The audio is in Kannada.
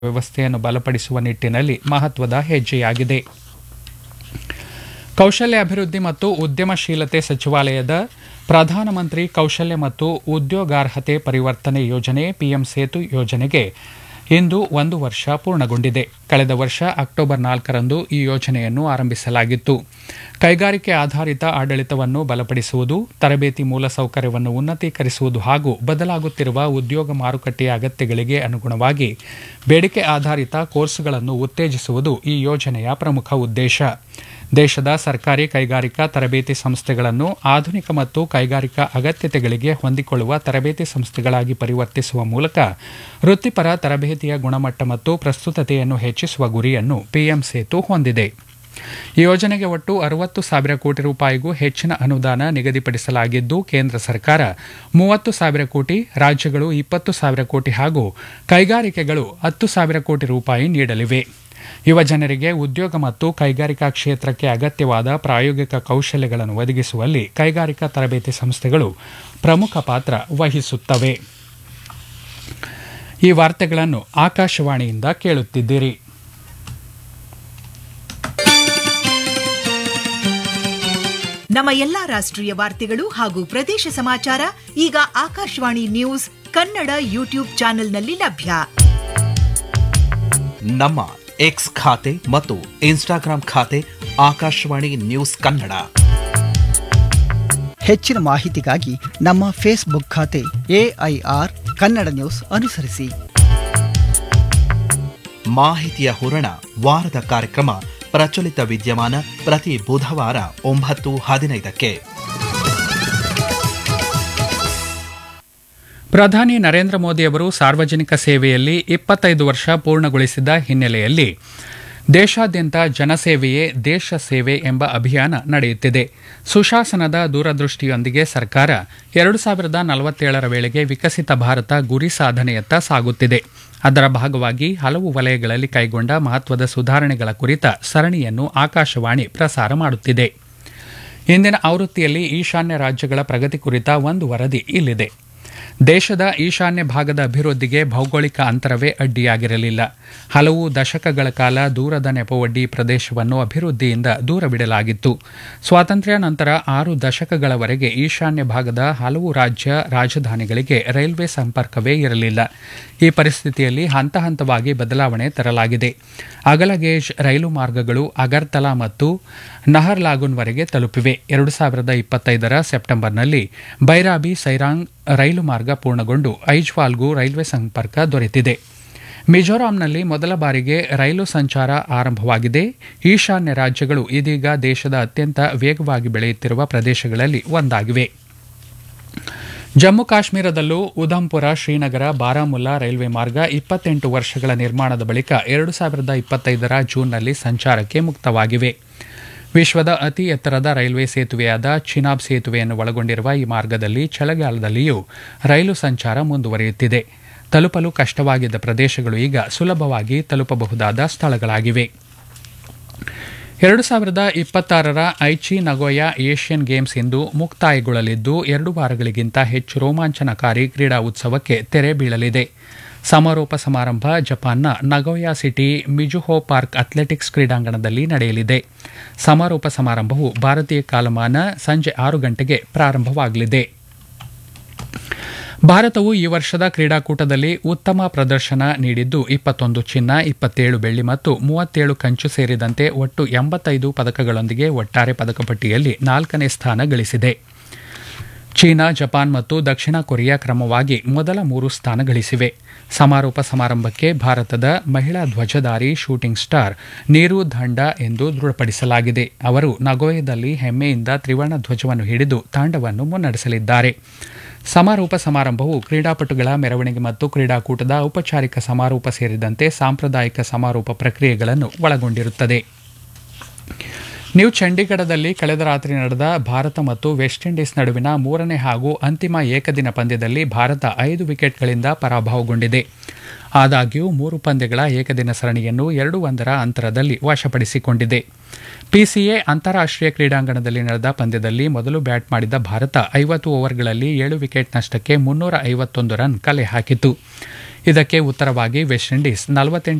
ವ್ಯವಸ್ಥೆಯನ್ನು ಬಲಪಡಿಸುವ ನಿಟ್ಟಿನಲ್ಲಿ ಮಹತ್ವದ ಹೆಜ್ಜೆಯಾಗಿದೆ ಕೌಶಲ್ಯ ಅಭಿವೃದ್ಧಿ ಮತ್ತು ಉದ್ಯಮಶೀಲತೆ ಸಚಿವಾಲಯದ ಪ್ರಧಾನಮಂತ್ರಿ ಕೌಶಲ್ಯ ಮತ್ತು ಉದ್ಯೋಗಾರ್ಹತೆ ಪರಿವರ್ತನೆ ಯೋಜನೆ ಪಿಎಂ ಸೇತು ಯೋಜನೆಗೆ ಇಂದು ಒಂದು ವರ್ಷ ಪೂರ್ಣಗೊಂಡಿದೆ ಕಳೆದ ವರ್ಷ ಅಕ್ಟೋಬರ್ ನಾಲ್ಕರಂದು ಈ ಯೋಜನೆಯನ್ನು ಆರಂಭಿಸಲಾಗಿತ್ತು ಕೈಗಾರಿಕೆ ಆಧಾರಿತ ಆಡಳಿತವನ್ನು ಬಲಪಡಿಸುವುದು ತರಬೇತಿ ಮೂಲಸೌಕರ್ಯವನ್ನು ಉನ್ನತೀಕರಿಸುವುದು ಹಾಗೂ ಬದಲಾಗುತ್ತಿರುವ ಉದ್ಯೋಗ ಮಾರುಕಟ್ಟೆಯ ಅಗತ್ಯಗಳಿಗೆ ಅನುಗುಣವಾಗಿ ಬೇಡಿಕೆ ಆಧಾರಿತ ಕೋರ್ಸ್ಗಳನ್ನು ಉತ್ತೇಜಿಸುವುದು ಈ ಯೋಜನೆಯ ಪ್ರಮುಖ ಉದ್ದೇಶ ದೇಶದ ಸರ್ಕಾರಿ ಕೈಗಾರಿಕಾ ತರಬೇತಿ ಸಂಸ್ಥೆಗಳನ್ನು ಆಧುನಿಕ ಮತ್ತು ಕೈಗಾರಿಕಾ ಅಗತ್ಯತೆಗಳಿಗೆ ಹೊಂದಿಕೊಳ್ಳುವ ತರಬೇತಿ ಸಂಸ್ಥೆಗಳಾಗಿ ಪರಿವರ್ತಿಸುವ ಮೂಲಕ ವೃತ್ತಿಪರ ತರಬೇತಿಯ ಗುಣಮಟ್ಟ ಮತ್ತು ಪ್ರಸ್ತುತತೆಯನ್ನು ಹೆಚ್ಚಿಸುವ ಗುರಿಯನ್ನು ಪಿಎಂ ಸೇತು ಹೊಂದಿದೆ ಈ ಯೋಜನೆಗೆ ಒಟ್ಟು ಅರವತ್ತು ಸಾವಿರ ಕೋಟಿ ರೂಪಾಯಿಗೂ ಹೆಚ್ಚಿನ ಅನುದಾನ ನಿಗದಿಪಡಿಸಲಾಗಿದ್ದು ಕೇಂದ್ರ ಸರ್ಕಾರ ಮೂವತ್ತು ಸಾವಿರ ಕೋಟಿ ರಾಜ್ಯಗಳು ಇಪ್ಪತ್ತು ಸಾವಿರ ಕೋಟಿ ಹಾಗೂ ಕೈಗಾರಿಕೆಗಳು ಹತ್ತು ಸಾವಿರ ಕೋಟಿ ರೂಪಾಯಿ ನೀಡಲಿವೆ ಯುವ ಜನರಿಗೆ ಉದ್ಯೋಗ ಮತ್ತು ಕೈಗಾರಿಕಾ ಕ್ಷೇತ್ರಕ್ಕೆ ಅಗತ್ಯವಾದ ಪ್ರಾಯೋಗಿಕ ಕೌಶಲ್ಯಗಳನ್ನು ಒದಗಿಸುವಲ್ಲಿ ಕೈಗಾರಿಕಾ ತರಬೇತಿ ಸಂಸ್ಥೆಗಳು ಪ್ರಮುಖ ಪಾತ್ರ ವಹಿಸುತ್ತವೆ ಈ ವಾರ್ತೆಗಳನ್ನು ಆಕಾಶವಾಣಿಯಿಂದ ಕೇಳುತ್ತಿದ್ದೀರಿ ನಮ್ಮ ಎಲ್ಲಾ ರಾಷ್ಟ್ರೀಯ ವಾರ್ತೆಗಳು ಹಾಗೂ ಪ್ರದೇಶ ಸಮಾಚಾರ ಈಗ ಆಕಾಶವಾಣಿ ನ್ಯೂಸ್ ಕನ್ನಡ ಯೂಟ್ಯೂಬ್ ಚಾನೆಲ್ನಲ್ಲಿ ಲಭ್ಯ ನಮ್ಮ ಎಕ್ಸ್ ಖಾತೆ ಮತ್ತು ಇನ್ಸ್ಟಾಗ್ರಾಂ ಖಾತೆ ಆಕಾಶವಾಣಿ ನ್ಯೂಸ್ ಕನ್ನಡ ಹೆಚ್ಚಿನ ಮಾಹಿತಿಗಾಗಿ ನಮ್ಮ ಫೇಸ್ಬುಕ್ ಖಾತೆ ಎಐಆರ್ ಕನ್ನಡ ನ್ಯೂಸ್ ಅನುಸರಿಸಿ ಮಾಹಿತಿಯ ಹೂರಣ ವಾರದ ಕಾರ್ಯಕ್ರಮ ಪ್ರಚಲಿತ ವಿದ್ಯಮಾನ ಪ್ರತಿ ಬುಧವಾರ ಒಂಬತ್ತು ಹದಿನೈದಕ್ಕೆ ಪ್ರಧಾನಿ ನರೇಂದ್ರ ಮೋದಿ ಅವರು ಸಾರ್ವಜನಿಕ ಸೇವೆಯಲ್ಲಿ ಇಪ್ಪತ್ತೈದು ವರ್ಷ ಪೂರ್ಣಗೊಳಿಸಿದ ಹಿನ್ನೆಲೆಯಲ್ಲಿ ದೇಶಾದ್ಯಂತ ಜನಸೇವೆಯೇ ದೇಶ ಸೇವೆ ಎಂಬ ಅಭಿಯಾನ ನಡೆಯುತ್ತಿದೆ ಸುಶಾಸನದ ದೂರದೃಷ್ಟಿಯೊಂದಿಗೆ ಸರ್ಕಾರ ಎರಡು ಸಾವಿರದ ನಲವತ್ತೇಳರ ವೇಳೆಗೆ ವಿಕಸಿತ ಭಾರತ ಗುರಿ ಸಾಧನೆಯತ್ತ ಸಾಗುತ್ತಿದೆ ಅದರ ಭಾಗವಾಗಿ ಹಲವು ವಲಯಗಳಲ್ಲಿ ಕೈಗೊಂಡ ಮಹತ್ವದ ಸುಧಾರಣೆಗಳ ಕುರಿತ ಸರಣಿಯನ್ನು ಆಕಾಶವಾಣಿ ಪ್ರಸಾರ ಮಾಡುತ್ತಿದೆ ಇಂದಿನ ಆವೃತ್ತಿಯಲ್ಲಿ ಈಶಾನ್ಯ ರಾಜ್ಯಗಳ ಪ್ರಗತಿ ಕುರಿತ ಒಂದು ವರದಿ ಇಲ್ಲಿದೆ ದೇಶದ ಈಶಾನ್ಯ ಭಾಗದ ಅಭಿವೃದ್ಧಿಗೆ ಭೌಗೋಳಿಕ ಅಂತರವೇ ಅಡ್ಡಿಯಾಗಿರಲಿಲ್ಲ ಹಲವು ದಶಕಗಳ ಕಾಲ ದೂರದ ನೆಪವೊಡ್ಡಿ ಪ್ರದೇಶವನ್ನು ಅಭಿವೃದ್ಧಿಯಿಂದ ದೂರವಿಡಲಾಗಿತ್ತು ಸ್ವಾತಂತ್ರ್ಯ ನಂತರ ಆರು ದಶಕಗಳವರೆಗೆ ಈಶಾನ್ಯ ಭಾಗದ ಹಲವು ರಾಜ್ಯ ರಾಜಧಾನಿಗಳಿಗೆ ರೈಲ್ವೆ ಸಂಪರ್ಕವೇ ಇರಲಿಲ್ಲ ಈ ಪರಿಸ್ಥಿತಿಯಲ್ಲಿ ಹಂತ ಹಂತವಾಗಿ ಬದಲಾವಣೆ ತರಲಾಗಿದೆ ಅಗಲಗೇಜ್ ರೈಲು ಮಾರ್ಗಗಳು ಅಗರ್ತಲಾ ಮತ್ತು ನಹರ್ಲಾಗುನ್ವರೆಗೆ ತಲುಪಿವೆ ಎರಡು ಸಾವಿರದ ಇಪ್ಪತ್ತೈದರ ಸೆಪ್ಟೆಂಬರ್ನಲ್ಲಿ ಬೈರಾಬಿ ಸೈರಾಂಗ್ ರೈಲು ಮಾರ್ಗ ಪೂರ್ಣಗೊಂಡು ಐಜ್ವಾಲ್ಗೂ ರೈಲ್ವೆ ಸಂಪರ್ಕ ದೊರೆತಿದೆ ಮಿಜೋರಾಂನಲ್ಲಿ ಮೊದಲ ಬಾರಿಗೆ ರೈಲು ಸಂಚಾರ ಆರಂಭವಾಗಿದೆ ಈಶಾನ್ಯ ರಾಜ್ಯಗಳು ಇದೀಗ ದೇಶದ ಅತ್ಯಂತ ವೇಗವಾಗಿ ಬೆಳೆಯುತ್ತಿರುವ ಪ್ರದೇಶಗಳಲ್ಲಿ ಒಂದಾಗಿವೆ ಜಮ್ಮು ಕಾಶ್ಮೀರದಲ್ಲೂ ಉಧಂಪುರ ಶ್ರೀನಗರ ಬಾರಾಮುಲ್ಲಾ ರೈಲ್ವೆ ಮಾರ್ಗ ಇಪ್ಪತ್ತೆಂಟು ವರ್ಷಗಳ ನಿರ್ಮಾಣದ ಬಳಿಕ ಎರಡು ಸಾವಿರದ ಇಪ್ಪತ್ತೈದರ ಜೂನ್ನಲ್ಲಿ ಸಂಚಾರಕ್ಕೆ ಮುಕ್ತವಾಗಿವೆ ವಿಶ್ವದ ಅತಿ ಎತ್ತರದ ರೈಲ್ವೆ ಸೇತುವೆಯಾದ ಚಿನಾಬ್ ಸೇತುವೆಯನ್ನು ಒಳಗೊಂಡಿರುವ ಈ ಮಾರ್ಗದಲ್ಲಿ ಚಳಿಗಾಲದಲ್ಲಿಯೂ ರೈಲು ಸಂಚಾರ ಮುಂದುವರಿಯುತ್ತಿದೆ ತಲುಪಲು ಕಷ್ಟವಾಗಿದ್ದ ಪ್ರದೇಶಗಳು ಈಗ ಸುಲಭವಾಗಿ ತಲುಪಬಹುದಾದ ಸ್ಥಳಗಳಾಗಿವೆ ಎರಡು ಸಾವಿರದ ಇಪ್ಪತ್ತಾರರ ಐಚಿ ನಗೋಯಾ ಏಷ್ಯನ್ ಗೇಮ್ಸ್ ಇಂದು ಮುಕ್ತಾಯಗೊಳ್ಳಲಿದ್ದು ಎರಡು ವಾರಗಳಿಗಿಂತ ಹೆಚ್ಚು ರೋಮಾಂಚನಕಾರಿ ಕ್ರೀಡಾ ಉತ್ಸವಕ್ಕೆ ತೆರೆ ಬೀಳಲಿದೆ ಸಮಾರೋಪ ಸಮಾರಂಭ ಜಪಾನ್ನ Nagoya City Mizuho Park athletics ಕ್ರೀಡಾಂಗಣದಲ್ಲಿ ನಡೆಯಲಿದೆ ಸಮಾರೋಪ ಸಮಾರಂಭವು ಭಾರತೀಯ ಕಾಲಮಾನ ಸಂಜೆ ಆರು ಗಂಟೆಗೆ ಪ್ರಾರಂಭವಾಗಲಿದೆ ಭಾರತವು ಈ ವರ್ಷದ ಕ್ರೀಡಾಕೂಟದಲ್ಲಿ ಉತ್ತಮ ಪ್ರದರ್ಶನ ನೀಡಿದ್ದು ಇಪ್ಪತ್ತೊಂದು ಚಿನ್ನ ಇಪ್ಪತ್ತೇಳು ಬೆಳ್ಳಿ ಮತ್ತು ಮೂವತ್ತೇಳು ಕಂಚು ಸೇರಿದಂತೆ ಒಟ್ಟು ಎಂಬತ್ತೈದು ಪದಕಗಳೊಂದಿಗೆ ಒಟ್ಟಾರೆ ಪದಕ ಪಟ್ಟಿಯಲ್ಲಿ ನಾಲ್ಕನೇ ಸ್ಥಾನ ಗಳಿಸಿದೆ ಚೀನಾ ಜಪಾನ್ ಮತ್ತು ದಕ್ಷಿಣ ಕೊರಿಯಾ ಕ್ರಮವಾಗಿ ಮೊದಲ ಮೂರು ಸ್ಥಾನ ಗಳಿಸಿವೆ ಸಮಾರೋಪ ಸಮಾರಂಭಕ್ಕೆ ಭಾರತದ ಮಹಿಳಾ ಧ್ವಜಧಾರಿ ಶೂಟಿಂಗ್ ಸ್ಟಾರ್ ನೀರು ದಂಡ ಎಂದು ದೃಢಪಡಿಸಲಾಗಿದೆ ಅವರು ನಗೋಯದಲ್ಲಿ ಹೆಮ್ಮೆಯಿಂದ ತ್ರಿವರ್ಣ ಧ್ವಜವನ್ನು ಹಿಡಿದು ತಾಂಡವನ್ನು ಮುನ್ನಡೆಸಲಿದ್ದಾರೆ ಸಮಾರೋಪ ಸಮಾರಂಭವು ಕ್ರೀಡಾಪಟುಗಳ ಮೆರವಣಿಗೆ ಮತ್ತು ಕ್ರೀಡಾಕೂಟದ ಔಪಚಾರಿಕ ಸಮಾರೋಪ ಸೇರಿದಂತೆ ಸಾಂಪ್ರದಾಯಿಕ ಸಮಾರೋಪ ಪ್ರಕ್ರಿಯೆಗಳನ್ನು ಒಳಗೊಂಡಿರುತ್ತದೆ ನ್ಯೂ ಚಂಡೀಗಢದಲ್ಲಿ ಕಳೆದ ರಾತ್ರಿ ನಡೆದ ಭಾರತ ಮತ್ತು ವೆಸ್ಟ್ ಇಂಡೀಸ್ ನಡುವಿನ ಮೂರನೇ ಹಾಗೂ ಅಂತಿಮ ಏಕದಿನ ಪಂದ್ಯದಲ್ಲಿ ಭಾರತ ಐದು ವಿಕೆಟ್ಗಳಿಂದ ಪರಾಭವಗೊಂಡಿದೆ ಆದಾಗ್ಯೂ ಮೂರು ಪಂದ್ಯಗಳ ಏಕದಿನ ಸರಣಿಯನ್ನು ಎರಡು ಒಂದರ ಅಂತರದಲ್ಲಿ ವಶಪಡಿಸಿಕೊಂಡಿದೆ ಪಿಸಿಎ ಅಂತಾರಾಷ್ಟ್ರೀಯ ಕ್ರೀಡಾಂಗಣದಲ್ಲಿ ನಡೆದ ಪಂದ್ಯದಲ್ಲಿ ಮೊದಲು ಬ್ಯಾಟ್ ಮಾಡಿದ ಭಾರತ ಐವತ್ತು ಓವರ್ಗಳಲ್ಲಿ ಏಳು ವಿಕೆಟ್ ನಷ್ಟಕ್ಕೆ ಮುನ್ನೂರ ಐವತ್ತೊಂದು ರನ್ ಕಲೆ ಹಾಕಿತು ಇದಕ್ಕೆ ಉತ್ತರವಾಗಿ ವೆಸ್ಟ್ ಇಂಡೀಸ್ ನಲವತ್ತೆಂಟು